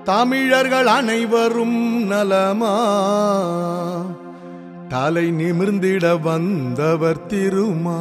தமிழர்கள் அனைவரும் நலமா தலை நிமிர்ந்திட வந்தவர் திருமா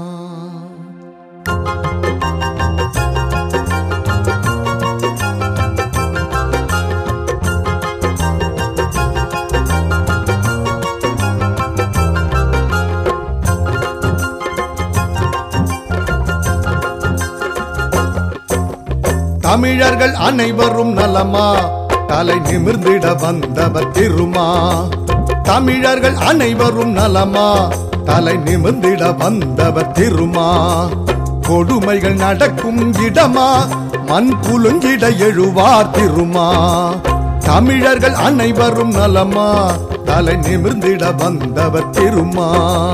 தமிழர்கள் அனைவரும் நலமா தலை நிமிர்ந்திட வந்தவர் திருமா தமிழர்கள் அனைவரும் நலமா தலை நிமிர்ந்திட வந்தவர் திருமா கொடுமைகள் நடக்கும் இடமா மண் குலுங்கிட எழுவார் திருமா தமிழர்கள் அனைவரும் நலமா தலை நிமிர்ந்திட வந்தவர் திருமா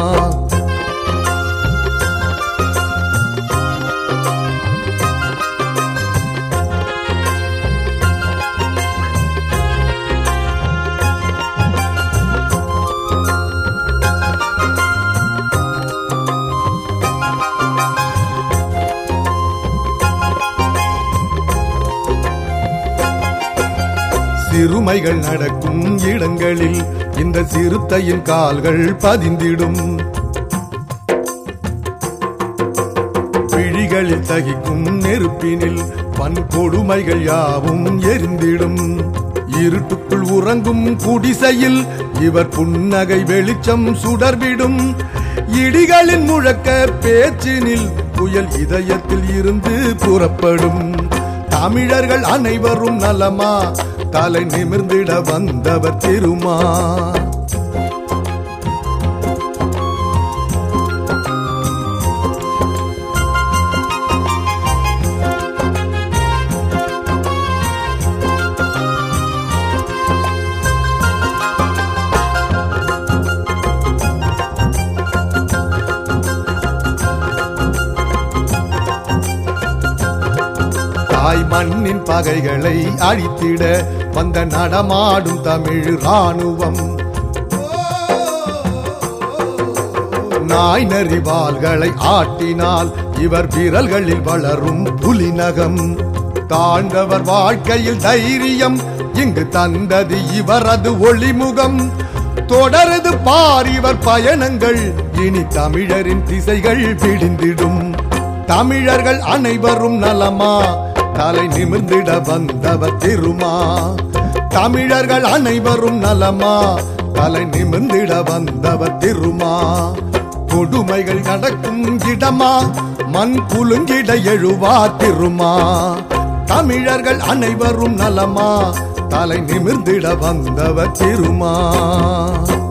சிறுமைகள் நடக்கும் இடங்களில் இந்த சிறுத்தையின் கால்கள் பதிந்திடும் விழிகளில் தகிக்கும் நெருப்பினில் பன் கொடுமைகள் யாவும் எரிந்திடும் இருட்டுக்குள் உறங்கும் குடிசையில் இவர் புன்னகை வெளிச்சம் சுடர்விடும் இடிகளின் முழக்க பேச்சினில் புயல் இதயத்தில் இருந்து புறப்படும் தமிழர்கள் அனைவரும் நலமா தலை நிமிர்ந்திட வந்தவர் திருமா தாய் மண்ணின் பகைகளை அழித்திட வந்த நடமாடும் தமிழ் ராணுவம் நாய் நெறிவாள்களை ஆட்டினால் இவர் விரல்களில் வளரும் புலிநகம் தாழ்ந்தவர் வாழ்க்கையில் தைரியம் இங்கு தந்தது இவரது ஒளிமுகம் தொடருது பார் இவர் பயணங்கள் இனி தமிழரின் திசைகள் விடிந்திடும் தமிழர்கள் அனைவரும் நலமா தலை நிமிர்ந்திட வந்தவர் திருமா தமிழர்கள் அனைவரும் நலமா தலை நிமிர்ந்திட வந்தவர் திருமா கொடுமைகள் நடக்கும் இடமா மண் குலுங்கிட எழுவா திருமா தமிழர்கள் அனைவரும் நலமா தலை நிமிர்ந்திட வந்தவர் திருமா